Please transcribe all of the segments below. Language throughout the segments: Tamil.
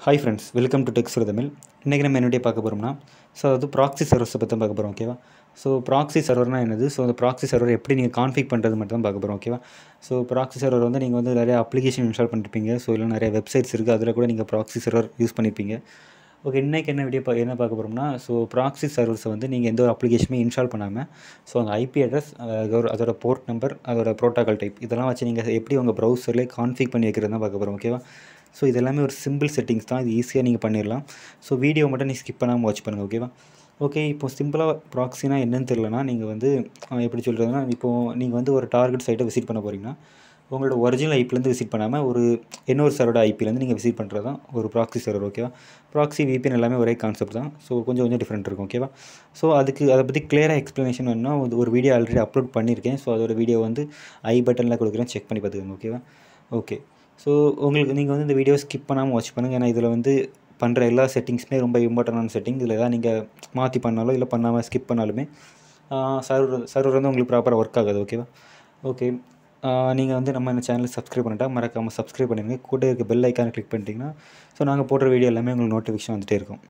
hi friends welcome to techs Tamil இன்றைக்கி நம்ம என்னுடைய பார்க்க போகிறோம்னா ஸோ அதாவது ப்ராக்ஸி சர்வர்ஸை பற்றி பார்க்க போகிறோம் ஓகேவா ஸோ ப்ராக்ஸி சர்வர்னால் என்னது ஸோ அந்த ப்ராக்ஸி சர்வர் எப்படி நீங்கள் கான்ஃபிக் பண்ணுறது மட்டும் தான் பார்க்க போகிறோம் ஓகேவா ஸோ ப்ராக்ஸி சர்வர் வந்து நீங்கள் வந்து நிறைய அப்ளிகேஷன் இன்ஸ்டால் பண்ணிருப்பீங்க ஸோ இல்லை நிறைய வெப்சைட்ஸ் இருக்குது அதில் கூட நீங்கள் ப்ராக்ஸி சர்வர் யூஸ் பண்ணியிருப்பீங்க ஓகே இன்றைக்கி என்ன வீடியோ பா என்ன பார்க்க போகிறோம்னா ஸோ ப்ராக்ஸி சர்வர்ஸை வந்து நீங்கள் எந்த ஒரு அப்ளிகேஷனுமே இன்ஸ்டால் பண்ணாமல் ஸோ அந்த ஐபி அட்ரஸ் அதோட போர்ட் நம்பர் அதோட ப்ரோட்டோகால் டைப் இதெல்லாம் வச்சு நீங்கள் எப்படி உங்கள் ப்ரௌசர்லேயே கான்ஃபிக் பண்ணி வைக்கிறது தான் பார்க்க போகிறோம் ஓகேவா ஸோ இது எல்லாமே ஒரு சிம்பிள் செட்டிங்ஸ் தான் இது ஈஸியாக நீங்கள் பண்ணிடலாம் ஸோ வீடியோ மட்டும் நீங்கள் ஸ்கிப் பண்ணாமல் வாட்ச் பண்ணுங்கள் ஓகேவா ஓகே இப்போ சிம்பிளாக ப்ராக்ஸினா என்னன்னு தெரிலனா நீங்கள் வந்து அஹ், எப்படி சொல்கிறதுனா இப்போது நீங்கள் வந்து ஒரு டார்கெட் சைட்டை விசிட் பண்ண போகிறீங்கன்னா உங்களோட ஒரிஜினல் ஐப்பிலேருந்து விசிட் பண்ணாமல் ஒரு இன்னொரு சரோட ஐப்பிலேருந்து நீங்கள் விசிட் பண்ணுறது தான் ஒரு ப்ராக்ஸி சர்வர் ஓகேவா ப்ராக்ஸி VPN எல்லாமே ஒரே கான்செப்ட் தான் ஸோ கொஞ்சம் கொஞ்சம் டிஃப்ரெண்ட் இருக்கும் ஓகேவா ஸோ அதுக்கு அதை பற்றி கிளியராக எக்ஸ்ப்ளனேஷன் வேணும்னா ஒரு- ஒரு வீடியோ ஆல்ரெடி அப்லோட் பண்ணியிருக்கேன் ஸோ அதோட வீடியோ வந்து ஐ பட்டனில் கொடுக்குறேன் செக் பண்ணி பார்த்துக்கோங்க ஓகேவா ஓகே ஸோ உங்களுக்கு நீங்கள் வந்து இந்த வீடியோ ஸ்கிப் பண்ணாமல் வாட்ச் பண்ணுங்கள் ஏன்னா இதில் வந்து பண்ணுற எல்லா செட்டிங்ஸுமே ரொம்ப இம்பார்ட்டண்டான செட்டிங் இதில் ஏதாவது நீங்கள் மாற்றி பண்ணாலோ இல்லை பண்ணாமல் ஸ்கிப் பண்ணாலுமே சர்வர் சர்வர் வந்து உங்களுக்கு ப்ராப்பராக ஒர்க் ஆகாது ஓகேவா ஓகே நீங்கள் வந்து நம்ம இந்த சேனலை சப்ஸ்கிரைப் பண்ணிட்டா மறக்காமல் சப்ஸ்கிரைப் பண்ணிடுங்க கூட இருக்க பெல் ஐக்கானை கிளிக் பண்ணிட்டீங்கன்னா ஸோ நாங்கள் போடுற வீடியோ எல்லாமே உங்களுக்கு நோட்டிஃபிகேஷன் வந்துட்டே இருக்கும்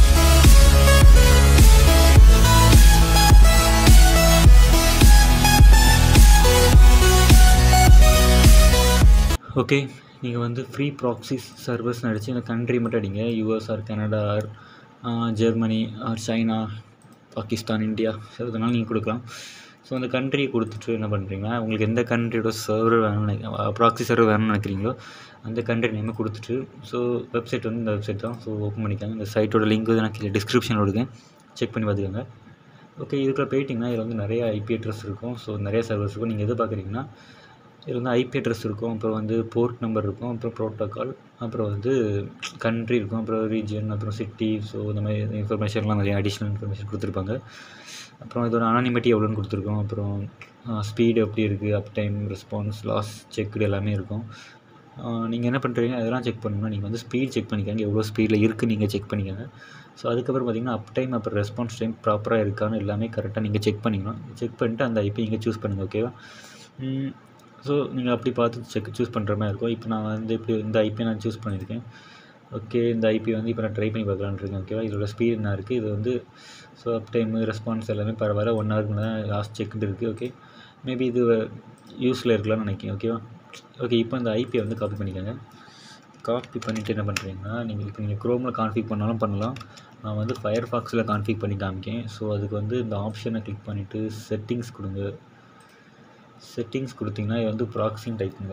ஓகே நீங்கள் வந்து ஃப்ரீ ப்ராக்ஸி சர்வீஸ் அடித்து இந்த கண்ட்ரி மட்டும் அடிங்க US or Canada or Germany or China Pakistan India so இதெல்லாம் நீங்கள் கொடுக்கலாம் ஸோ அந்த கண்ட்ரியை கொடுத்துட்டு என்ன பண்ணுறீங்கன்னா உங்களுக்கு எந்த கண்ட்ரியோட சர்வர் வேணும்னு ப்ராக்ஸி சர்வர் வேணும்னு நினைக்கிறீங்களோ அந்த கண்ட்ரி நேமை கொடுத்துட்டு ஸோ வெப்சைட் வந்து இந்த வெப்சைட் தான் ஸோ ஓப்பன் பண்ணிக்காங்க இந்த சைட்டோட லிங்க் வந்து நான் கீழே டிஸ்கிரிப்ஷனில் இருக்கேன் செக் பண்ணி பார்த்துக்கோங்க ஓகே இதுக்குள்ள போயிட்டிங்கன்னா இதில் வந்து நிறைய ஐபி அட்ரஸ் இருக்கும் ஸோ நிறைய சர்வர்ஸ் இருக்கும் நீங்கள் எது பார்க்குறீங்கன்னா இதில் வந்து ஐபி அட்ரஸ் இருக்கும் அப்புறம் வந்து போர்ட் நம்பர் இருக்கும் அப்புறம் ப்ரோட்டோகால் அப்புறம் வந்து கண்ட்ரி இருக்கும் அப்புறம் ரீஜன் அப்புறம் சிட்டி ஸோ இந்த மாதிரி இன்ஃபர்மேஷன்லாம் நிறைய அடிஷ்னல் இன்ஃபர்மேஷன் கொடுத்துருப்பாங்க அப்புறம் இதோட அனானிமிட்டி எவ்வளோன்னு கொடுத்துருக்கோம் அப்புறம் ஸ்பீடு எப்படி இருக்குது uptime response loss checked எல்லாமே இருக்கும் நீங்கள் என்ன பண்ணுறீங்க அதெல்லாம் செக் பண்ணணும்னா நீங்கள் வந்து ஸ்பீட் செக் பண்ணிக்கோங்க எவ்வளோ ஸ்பீடில் இருக்குது நீங்கள் செக் பண்ணிக்கோங்க ஸோ அதுக்கப்புறம் பார்த்தீங்கன்னா அப் டைம் அப்புறம் ரெஸ்பான்ஸ் டைம் ப்ராப்பராக இருக்கான்னு எல்லாமே கரெக்டாக நீங்கள் செக் பண்ணிக்கணும் செக் பண்ணிட்டு அந்த ஐபி நீங்கள் சூஸ் பண்ணுங்கள் ஓகேவா ஸோ நீங்கள் அப்படி பார்த்து செக் சூஸ் பண்ணுற மாதிரி இருக்கும் இப்போ நான் வந்து இப்படி இந்த ஐபி நான் சூஸ் பண்ணியிருக்கேன் ஓகே இந்த ஐபி வந்து இப்போ நான் ட்ரை பண்ணி பார்க்கலான்னு இருக்கேன் ஓகேவா இதோட ஸ்பீட் என்ன இருக்குது இது வந்து ஸோ அப் டைம் ரெஸ்பான்ஸ் எல்லாமே பரவாயில்ல ஒன் ஹவருக்கு தான் லாஸ்ட் செக்டு இருக்குது ஓகே மேபி இது யூஸில் இருக்கலாம்னு நினைக்கிறேன் ஓகேவா ஓகே இப்போ இந்த ஐபியை வந்து காப்பி பண்ணிக்கோங்க காப்பி பண்ணிவிட்டு என்ன பண்ணுறீங்கன்னா நீங்கள் இப்போ நீங்கள் க்ரோமில் கான்ஃபிக் பண்ணாலும் பண்ணலாம் நான் வந்து ஃபயர் ஃபாக்ஸில் கான்ஃபிக் பண்ணி காமிக்கேன் ஸோ அதுக்கு வந்து இந்த ஆப்ஷனை கிளிக் பண்ணிவிட்டு செட்டிங்ஸ் கொடுங்க செட்டிங்ஸ் கொடுத்தீங்கன்னா இது வந்து ப்ராக்ஸிங் டைப்புங்க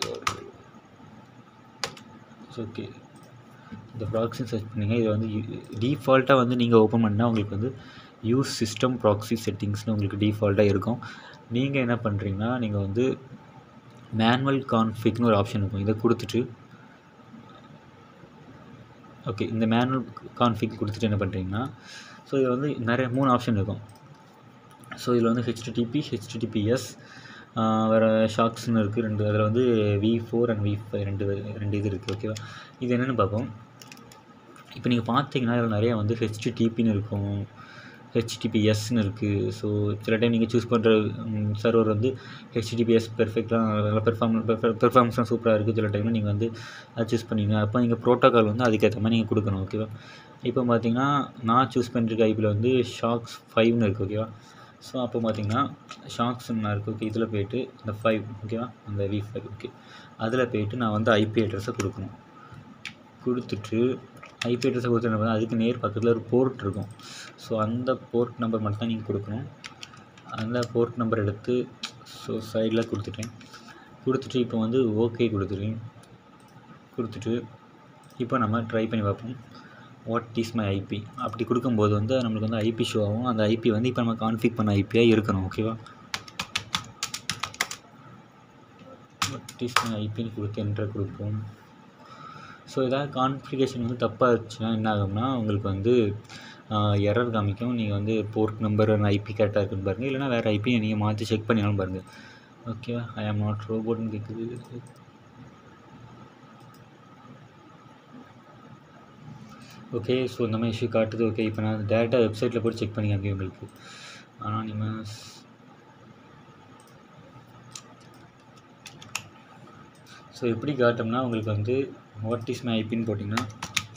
ஓகே இந்த ப்ராக்ஸிங் சர்ச் பண்ணிங்க இது வந்து டிஃபால்ட்டாக வந்து நீங்கள் ஓப்பன் பண்ணால் உங்களுக்கு வந்து யூஸ் சிஸ்டம் ப்ராக்ஸி செட்டிங்ஸ்னு உங்களுக்கு டிஃபால்ட்டாக இருக்கும் நீங்கள் என்ன பண்ணுறீங்கன்னா நீங்கள் வந்து மேனுவல் கான்ஃபிக்னு ஒரு ஆப்ஷன் இருக்கும் இதை கொடுத்துட்டு ஓகே இந்த மேனுவல் கான்ஃபிக் கொடுத்துட்டு என்ன பண்ணுறீங்கன்னா ஸோ இதில் வந்து நிறைய மூணு ஆப்ஷன் இருக்கும் ஸோ இதில் வந்து ஹெச்டிடிபி ஹெச்டிடிபிஎஸ் வேறு ஷாக்ஸ்னு இருக்குது ரெண்டு அதில் வந்து V four and V five ரெண்டு ரெண்டு இது இருக்குது ஓகேவா இது என்னென்னு பார்ப்போம் இப்போ நீங்கள் பார்த்தீங்கன்னா இதில் நிறைய வந்து ஹெச்டிடிபின்னு இருக்கும் ஹெச்டிபிஎஸ்ன்னு இருக்குது ஸோ சில டைம் நீங்கள் சூஸ் பண்ணுற சர்வர் வந்து ஹெச்டிபிஎஸ் பெர்ஃபெக்டாக நல்லா பெர்ஃபார்ம் பெர்ஃபார்மன்ஸ்லாம் சூப்பராக இருக்குது சில டைமில் நீங்கள் வந்து அதை சூஸ் பண்ணீங்க அப்போ நீங்கள் ப்ரோட்டோகால் வந்து அதுக்கேற்ற மாதிரி நீங்கள் கொடுக்கணும் ஓகேவா இப்போ பார்த்தீங்கன்னா நான் சூஸ் பண்ணிருக்க ஐபியில் வந்து ஷாக்ஸ் ஃபைவ்னு இருக்குது ஓகேவா ஸோ அப்போ பார்த்தீங்கன்னா ஷாக்ஸ்ன்னு இருக்குது ஓகே இதில் போயிட்டு இந்த ஃபைவ் ஓகேவா அந்த வி ஃபைவ் ஓகே அதில் போயிட்டு நான் வந்து ஐபி அட்ரஸை கொடுக்கணும் கொடுத்துட்டு ஐபி அட்ரஸை கொடுத்துட்டு அதுக்கு நேர் பக்கத்தில் ஒரு போர்ட் இருக்கும் ஸோ அந்த போர்ட் நம்பர் மட்டும் தான் நீங்கள் கொடுக்கணும் அந்த போர்ட் நம்பர் எடுத்து ஸோ சைடில் கொடுத்துட்டேன் கொடுத்துட்டு இப்போ வந்து ஓகே கொடுத்துட்டேன் கொடுத்துட்டு இப்போ நம்ம ட்ரை பண்ணி பார்ப்போம் வாட் இஸ் மை ஐபி அப்படி கொடுக்கும்போது வந்து நம்மளுக்கு வந்து ஐபி ஷோ ஆகும் அந்த ஐபி வந்து இப்போ நம்ம கான்ஃபிக் பண்ண ஐபியாக இருக்கணும் ஓகேவா வாட் இஸ் மை ஐபின்னு கொடுத்து என்ட்ரு கொடுப்போம் ஸோ ஏதாவது கான்ஃபிகேஷன் வந்து தப்பாக இருந்துச்சுன்னா என்ன ஆகும்னா உங்களுக்கு வந்து எரர் காமிக்கும் நீங்கள் வந்து போர்ட் நம்பர் ஐபி கரெக்டாக இருக்குன்னு பாருங்கள் இல்லைனா வேறு ஐபி நீங்கள் மாற்றி செக் பண்ணினாலும் பாருங்கள் ஓகேவா ஐ ஆம் நாட் ரோபோட்னு கேட்குது ஓகே ஸோ இந்த மாதிரி இஷ்யூ காட்டுது ஓகே இப்போ நான் டேரெக்டாக வெப்சைட்டில் போய் செக் பண்ணி காமிக்க உங்களுக்கு ஆனால் நீங்கள் ஸோ எப்படி காட்டோம்னா உங்களுக்கு வந்து வாட் இஸ் மை ஐபின்னு போட்டிங்கன்னா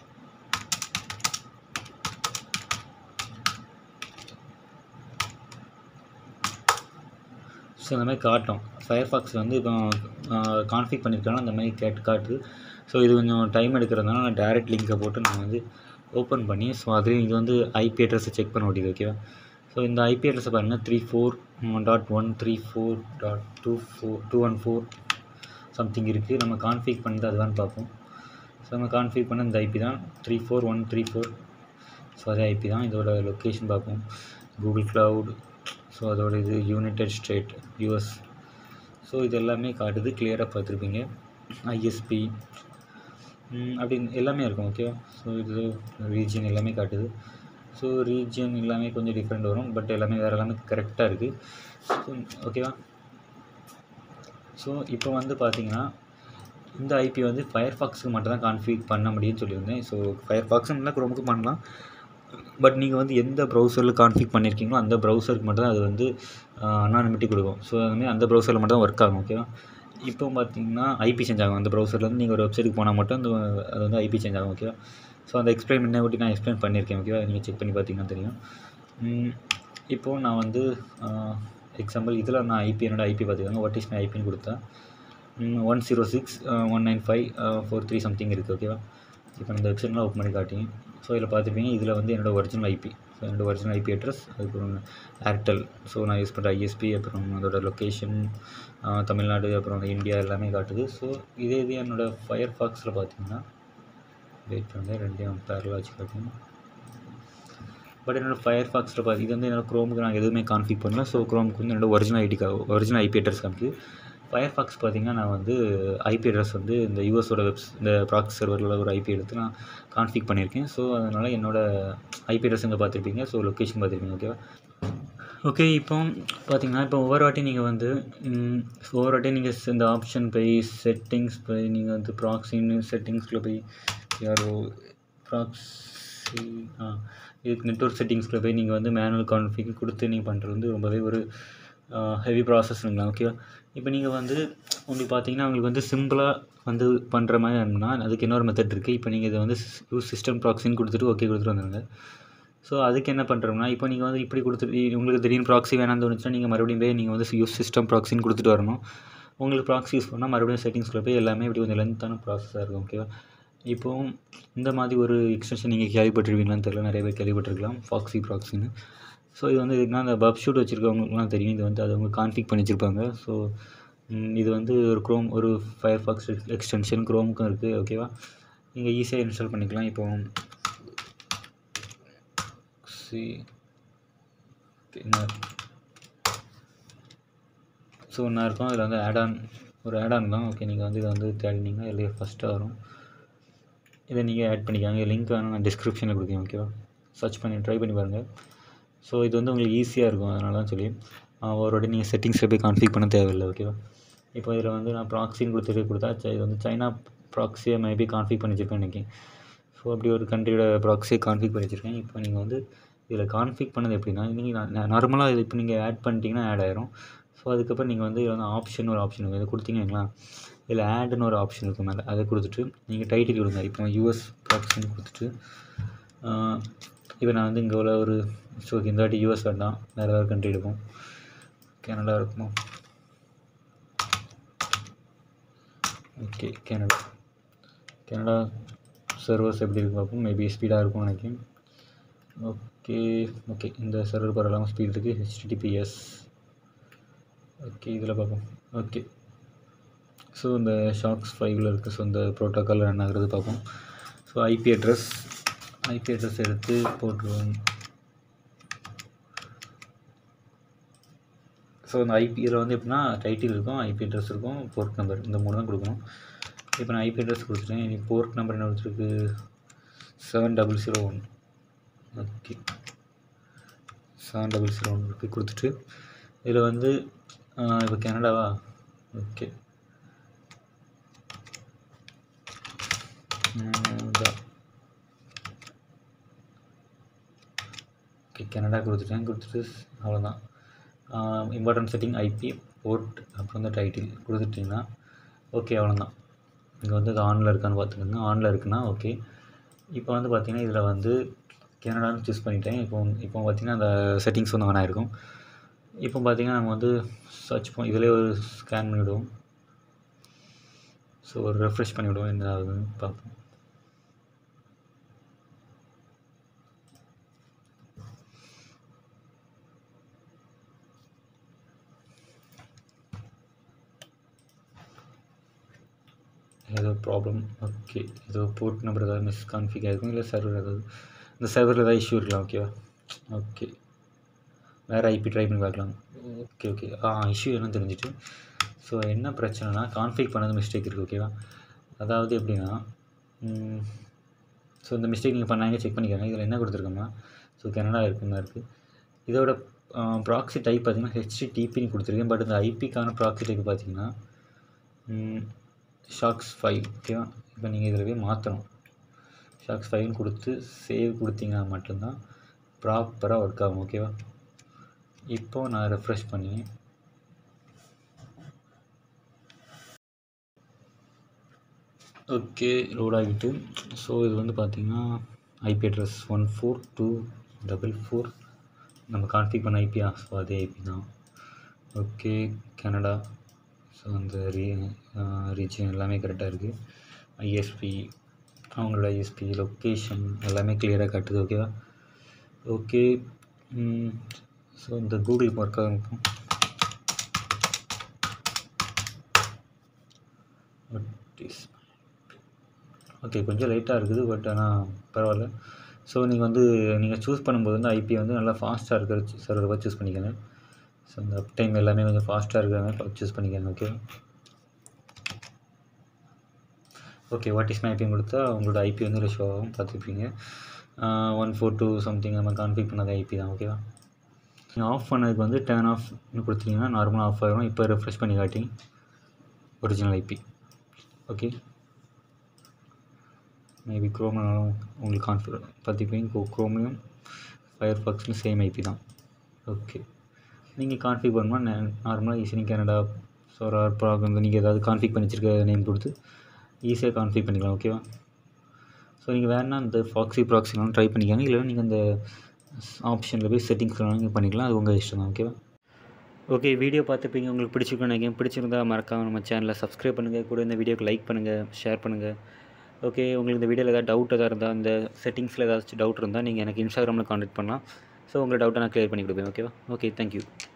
ஸோ இந்த மாதிரி காட்டும் ஃபயர்ஃபாக்ஸ் வந்து இப்போ கான்ஃபிக் பண்ணியிருக்காங்க அந்த மாதிரி கேட் காட்டுது ஸோ இது கொஞ்சம் டைம் எடுக்கிறதுனால நான் டேரெக்ட் லிங்கை போட்டு நான் வந்து ஓப்பன் பண்ணி ஸோ அதுலேயும் இது வந்து ஐபி அட்ரஸை செக் பண்ண முடியுது ஓகேவா ஸோ இந்த ஐபி அட்ரஸை பாருங்கள் three four dot one three four dot two four two one four something இருக்குது நம்ம கான்ஃபிக் பண்ணது அதுதான் பார்ப்போம் ஸோ நம்ம கான்ஃபிக் பண்ண இந்த ஐபி தான் three four one three four so அதே ஐபி தான் இதோட லொக்கேஷன் பார்ப்போம் கூகுள் க்ளவுட் ஸோ அதோட இது யுனைடெட் ஸ்டேட் யூஎஸ் ஸோ இது எல்லாமே காட்டுது கிளியராக பார்த்துருப்பீங்க ஐஎஸ்பி அப்படின்னு எல்லாமே இருக்கும் ஓகேவா ஸோ இது ரீஜியன் எல்லாமே காட்டுது ஸோ ரீஜியன் எல்லாமே கொஞ்சம் டிஃப்ரெண்ட் வரும் பட் எல்லாமே வேறு எல்லாமே கரெக்டாக இருக்குது ஸோ ஓகேவா ஸோ இப்போ வந்து பார்த்தீங்கன்னா இந்த ஐபி வந்து ஃபயர்ஃபாக்ஸுக்கு மட்டும் தான் கான்ஃபிக் பண்ண முடியும்னு சொல்லியிருந்தேன் ஸோ ஃபயர்ஃபாக்ஸும் இல்லை குரோமுக்கு பண்ணலாம் பட் நீங்கள் வந்து எந்த ப்ரௌசரில் கான்ஃபிக் பண்ணியிருக்கீங்களோ அந்த ப்ரௌசருக்கு மட்டும் தான் அது வந்து அனானிமிட்டி கொடுக்கும் ஸோ அதுமாதிரி அந்த ப்ரௌசரில் மட்டும் தான் ஒர்க் ஆகும் ஓகேவா இப்போ பார்த்தீங்கன்னா ஐபி சேஞ்ச் ஆகும் அந்த ப்ரௌசர்லேருந்து நீங்கள் ஒரு வெப்சைட்டுக்கு போனால் மட்டும் அந்த அது வந்து ஐபி சேஞ்ச் ஆகும் ஓகேவா ஸோ அந்த எக்ஸ்பிளைன் பண்ண ஒட்டி நான் எக்ஸ்பிளைன் பண்ணியிருக்கேன் ஓகேவா நீங்கள் செக் பண்ணி பார்த்தீங்கன்னா தெரியும் இப்போது நான் வந்து எக்ஸாம்பிள் இதில் நான் ஐபி என்னோடய ஐபி பார்த்துக்கோங்க வாட் இஸ் மை ஐபின்னு கொடுத்தா one zero six one nine five four three something இருக்குது ஓகேவா இப்போ இந்த வெப்சைட்லாம் ஓப்பன் பண்ணி காட்டிங்க ஸோ இதில் பார்த்துப்பீங்க இதில் வந்து என்னோடய ஒரிஜினல் ஐபி ஸோ என்னோடய ஒரிஜினல் ஐபி அட்ரஸ் அதுக்கப்புறம் ஏர்டெல் ஸோ நான் யூஸ் பண்ணுற ஐஎஸ்பி அப்புறம் அதோட லொக்கேஷன் தமிழ்நாடு அப்புறம் இந்தியா எல்லாமே காட்டுது ஸோ இதே இது என்னோடய ஃபயர் ஃபாக்ஸில் பார்த்தீங்கன்னா வெயிட் பண்ணுங்க ரெண்டையும் பேரலாக வச்சு காட்டுங்க பட் என்னோடய ஃபயர் ஃபாக்ஸில் பார்த்து இது வந்து என்னோடய க்ரோமுக்கு நான் எதுவுமே கான்ஃபிக் பண்ணல ஸோ க்ரோமுக்கு வந்து என்னோடய ஒரிஜினல் ஐடிக்கா ஒரிஜினல் ஐபி அட்ரஸ் காமிக்குது ஃபயர் ஃபாக்ஸ் பார்த்திங்கன்னா நான் வந்து ஐபி அட்ரஸ் வந்து இந்த யூஎஸோட வெப்ஸ் இந்த ப்ராக்ஸ் சர்வரில் ஒரு ஐபி எடுத்து நான் கான்ஃபிக் பண்ணியிருக்கேன் ஸோ அதனால் என்னோடய ஐபி அட்ரஸ் இங்கே பார்த்துருப்பீங்க ஸோ லொக்கேஷன் பார்த்துருப்பீங்க ஓகேவா ஓகே இப்போ பார்த்தீங்கன்னா இப்போ ஒவ்வொரு வாட்டி நீங்கள் வந்து ஒவ்வொரு வாட்டி நீங்கள் இந்த ஆப்ஷன் போய் செட்டிங்ஸ் போய் நீங்கள் வந்து ப்ராக்ஸின்னு செட்டிங்ஸில் போய் யாரோ ப்ராக்ஸி ஆ இதுக்கு நெட்ஒர்க் செட்டிங்ஸில் போய் நீங்கள் வந்து மேனுவல் கான்ஃபிக் கொடுத்து நீங்கள் பண்ணுறது வந்து ரொம்பவே ஒரு ஹெவி ப்ராசஸ்ங்களா ஓகேவா இப்போ நீங்கள் வந்து உங்களுக்கு பார்த்தீங்கன்னா உங்களுக்கு வந்து சிம்பிளாக வந்து பண்ணுற மாதிரி வேணும்னா அதுக்கு இன்னொரு மெத்தட் இருக்குது இப்போ நீங்கள் இதை வந்து யூஸ் சிஸ்டம் ப்ராக்ஸின்னு கொடுத்துட்டு ஓகே கொடுத்துட்டு வந்துடுங்க ஸோ அதுக்கு என்ன பண்ணுறோம்னா இப்போ நீங்கள் வந்து இப்படி கொடுத்துட்டு உங்களுக்கு திடீர்னு ப்ராக்ஸி வேணாம்னு தோணுச்சுன்னா நீங்கள் மறுபடியும் போய் நீங்கள் வந்து யூஸ் சிஸ்டம் ப்ராக்ஸின்னு கொடுத்துட்டு வரணும் உங்களுக்கு ப்ராக்ஸி யூஸ் பண்ணால் மறுபடியும் செட்டிங்ஸில் போய் எல்லாமே இப்படி கொஞ்சம் லென்த்தான ப்ராசஸாக இருக்கும் ஓகேவா இப்போது இந்த மாதிரி ஒரு எக்ஸ்டென்ஷன் நீங்கள் கேள்விப்பட்டிருப்பீங்களான்னு தெரியல நிறைய பேர் கேள்விப்பட்டிருக்கலாம் ஃபாக்ஸி ப்ராக்ஸின்னு ஸோ இது வந்து இதுக்குன்னா அந்த பப் ஷூட் வச்சுருக்கவங்களுக்குலாம் தெரியும் இது வந்து அது அவங்க கான்ஃபிக் பண்ணி வச்சுருப்பாங்க ஸோ இது வந்து ஒரு க்ரோம் ஒரு ஃபயர் ஃபாக்ஸ் எக்ஸ்டென்ஷன் க்ரோமுக்கும் இருக்குது ஓகேவா நீங்கள் ஈஸியாக இன்ஸ்டால் பண்ணிக்கலாம் இப்போ சி என்ன ஸோ ஒன்றா இருக்கும் அதில் வந்து ஆட் ஆன் ஒரு ஆட் ஆன் தான் ஓகே நீங்கள் வந்து இதை வந்து தேடினீங்கன்னா இல்லையே ஃபஸ்ட்டாக வரும் இதை நீங்கள் ஆட் பண்ணிக்காங்க லிங்க் வேணும் நான் டிஸ்கிரிப்ஷனில் கொடுக்கேன் ஓகேவா சர்ச் பண்ணி ட்ரை பண்ணி பாருங்கள் ஸோ இது வந்து உங்களுக்கு ஈஸியாக இருக்கும் அதனால தான் சொல்லி ஒரு வாட்டி நீங்கள் செட்டிங்ஸில் போய் கான்ஃபிக் பண்ண தேவையில்லை ஓகேவா இப்போ இதில் வந்து நான் ப்ராக்ஸின்னு கொடுத்துட்டு கொடுத்தா இது வந்து சைனா ப்ராக்ஸியை மேபி கான்ஃபிக் பண்ணி வச்சுருப்பேன் இன்றைக்கி ஸோ அப்படி ஒரு கண்ட்ரியோட ப்ராக்ஸியை கான்ஃபிக் பண்ணி வச்சுருக்கேன் இப்போ நீங்கள் வந்து இதில் கான்ஃபிக் பண்ணது எப்படின்னா நீங்கள் நார்மலாக இது இப்போ நீங்கள் ஆட் பண்ணிட்டீங்கன்னா ஆட் ஆயிரும் ஸோ அதுக்கப்புறம் நீங்கள் வந்து இதில் வந்து ஆப்ஷன் ஒரு ஆப்ஷன் இருக்குது இதை கொடுத்தீங்கன்னா இதில் ஆடுன்னு ஒரு ஆப்ஷன் இருக்கும் மேலே அதை கொடுத்துட்டு நீங்கள் டைட்டில் கொடுங்க இப்போ யூஎஸ் ப்ராக்ஸின்னு கொடுத்துட்டு இப்போ நான் வந்து இங்கே உள்ள ஒரு ஸோ இந்த வாட்டி யூஎஸ் வேண்டாம் வேறு வேறு கண்ட்ரி எடுப்போம் கனடா இருக்குமா ஓகே கனடா கனடா சர்வர்ஸ் எப்படி இருக்கும் பார்ப்போம் மேபி ஸ்பீடாக இருக்கும்னு நினைக்கிறேன் ஓகே ஓகே இந்த சர்வர் பரவாயில்லாமல் ஸ்பீட் இருக்குது ஹெச்டிடிபிஎஸ் ஓகே இதில் பார்ப்போம் ஓகே ஸோ இந்த ஷாக்ஸ் ஃபைவ்ல இருக்குது ஸோ இந்த ப்ரோட்டோக்கால் ரன் ஆகுறது பார்ப்போம் so IP address IP address எடுத்து போட்டுருவோம் ஸோ இந்த ஐபி இதில் வந்து எப்படின்னா டைட்டில் இருக்கும் ஐபி அட்ரஸ் இருக்கும் போர்ட் நம்பர் இந்த மூணு தான் கொடுக்கணும் இப்போ நான் ஐபி அட்ரஸ் கொடுத்துட்டேன் இனி போர்ட் நம்பர் என்ன கொடுத்துருக்கு seven double zero one okay seven double zero one இருக்குது கொடுத்துட்டு இதில் வந்து இப்போ கனடாவா ஓகே ஓகே கனடா கொடுத்துட்டேன் கொடுத்துட்டு அவ்வளோதான் இம்பார்ட்டன்ட் செட்டிங் ஐபி போர்ட் அப்புறம் வந்து டைட்டில் கொடுத்துட்டிங்கன்னா ஓகே அவ்வளோதான் இங்கே வந்து இது ஆனில் இருக்கான்னு பார்த்துக்கோங்க ஆனில் இருக்குன்னா ஓகே இப்போ வந்து பார்த்திங்கன்னா இதில் வந்து கனடான்னு சூஸ் பண்ணிட்டேன் இப்போ இப்போ பார்த்திங்கன்னா அந்த செட்டிங்ஸ் வந்து ஆன் ஆகிருக்கும் இப்போ பார்த்தீங்கன்னா நம்ம வந்து சர்ச் பண்ண இதிலே ஒரு ஸ்கேன் பண்ணிவிடுவோம் ஸோ ஒரு ரெஃப்ரெஷ் பண்ணிவிடுவோம் என்ன ஆகுதுன்னு பார்ப்போம் ஏதோ ப்ராப்ளம் ஓகே ஏதோ போர்ட் நம்பர் ஏதாவது மிஸ்கான்ஃபிக் ஆகிருக்கும் இல்லை சர்வர் ஏதாவது இந்த சர்வரில் ஏதாவது இஷ்யூ இருக்கலாம் ஓகேவா ஓகே வேறு ஐபி ட்ரை பண்ணி பார்க்கலாம் ஓகே ஓகே ஆ இஷ்யூ என்னன்னு தெரிஞ்சிட்டு ஸோ என்ன பிரச்சனைனா கான்ஃபிக் பண்ணது மிஸ்டேக் இருக்குது ஓகேவா அதாவது எப்படின்னா ஸோ இந்த மிஸ்டேக் நீங்கள் பண்ணாங்க செக் பண்ணிக்கோங்க இதில் என்ன கொடுத்துருக்கோம்னா ஸோ கனடா இருக்குன்னு இருக்குது இதோட ப்ராக்ஸி டைப் பார்த்தீங்கன்னா ஹெச்டிடிபின்னு கொடுத்துருக்கேன் பட் இந்த ஐபிக்கான ப்ராக்ஸி டைப் பார்த்தீங்கன்னா ஷாக்ஸ் ஃபைவ் ஓகேவா இப்போ நீங்கள் இதில் போய் மாற்றணும் ஷாக்ஸ் ஃபைவ்னு கொடுத்து சேவ் கொடுத்தீங்கன்னா மட்டும்தான் ப்ராப்பராக ஒர்க் ஆகும் ஓகேவா இப்போது நான் ரெஃப்ரெஷ் பண்ணி ஓகே லோட் ஆகிட்டு ஸோ இது வந்து பார்த்திங்கன்னா IP address one four two double four நம்ம கான்ஃபிக் பண்ண ஐபியா ஸோ அதே ஐபி தான் ஓகே கனடா ஸோ அந்த ரீ ரீஜன் எல்லாமே கரெக்டாக இருக்குது ஐஎஸ்பி அவங்களோட ஐஎஸ்பி லொக்கேஷன் எல்லாமே கிளியராக காட்டுது ஓகேவா ஓகே ஸோ இந்த கூகுள் ஒர்க் ஆகும் ஓகே கொஞ்சம் லைட்டாக இருக்குது பட் ஆனால் பரவாயில்ல ஸோ நீங்கள் வந்து நீங்கள் சூஸ் பண்ணும்போது வந்து ஐபி வந்து நல்லா ஃபாஸ்ட்டாக இருக்கிற சர்வரை சூஸ் பண்ணிக்கோங்க ஸோ அந்த அப் டைம் எல்லாமே கொஞ்சம் ஃபாஸ்ட்டாக இருக்கிற மாதிரி சூஸ் பண்ணிக்கோங்க okay okay what is my ஐபின்னு கொடுத்தா உங்களோட ஐபி வந்து ஷோ ஆகும் பார்த்துருப்பீங்க ஒன் ஃபோர் டூ சம்திங் நம்ம கான்ஃபிக் பண்ணது ஐபி தான் ஓகேவா நீங்கள் ஆஃப் பண்ணதுக்கு வந்து டேர்ன் ஆஃப்னு கொடுத்தீங்கன்னா நார்மலாக ஆஃப் ஆகிடும் இப்போ ரெஃப்ரெஷ் பண்ணி காட்டி ஒரிஜினல் ஐபி ஓகே மேபி க்ரோம்னாலும் உங்களுக்கு கான்ஃபிகர் பார்த்துப்பீங்க க்ரோம்லையும் ஃபயர் ஃபாக்ஸ்லையும் சேம் ஐபி தான் ஓகே நீங்கள் கான்ஃபிக் பண்ணணும்னா நார்மலாக ஈஸியாக கனடா சோரார் ப்ராக் வந்து நீங்கள் ஏதாவது கான்ஃபிக் பண்ணி வச்சிருக்க நேம் கொடுத்து ஈஸியாக கான்ஃபிக் பண்ணிக்கலாம் ஓகேவா ஸோ நீங்கள் வேணா இந்த ஃபாக்ஸி ப்ராக்ஸினாலும் ட்ரை பண்ணிக்கோங்க இல்லைனா நீங்கள் அந்த ஆப்ஷனில் போய் செட்டிங்ஸ் நீங்கள் பண்ணிக்கலாம் அது உங்கள் இஷ்டம் தான் ஓகேவா ஓகே வீடியோ பார்த்துப்பீங்க உங்களுக்கு பிடிச்சிருக்குன்னு நினைக்கிறேன் பிடிச்சிருந்தா மறக்காமல் நம்ம சேனலை சப்ஸ்கிரைப் பண்ணுங்கள் கூட இந்த வீடியோக்கு லைக் பண்ணுங்கள் ஷேர் பண்ணுங்கள் ஓகே உங்களுக்கு இந்த வீடியோவில் ஏதாவது டவுட் எதாவது இருந்தால் அந்த செட்டிங்ஸில் ஏதாச்சும் டவுட் இருந்தால் நீங்கள் எனக்கு இன்ஸ்டாகிராமில் காண்டாக்ட் பண்ணலாம் ஸோ உங்கள் டவுட்டை நான் க்ளியர் பண்ணி கொடுப்பேன் ஓகேவா ஓகே தேங்க்யூ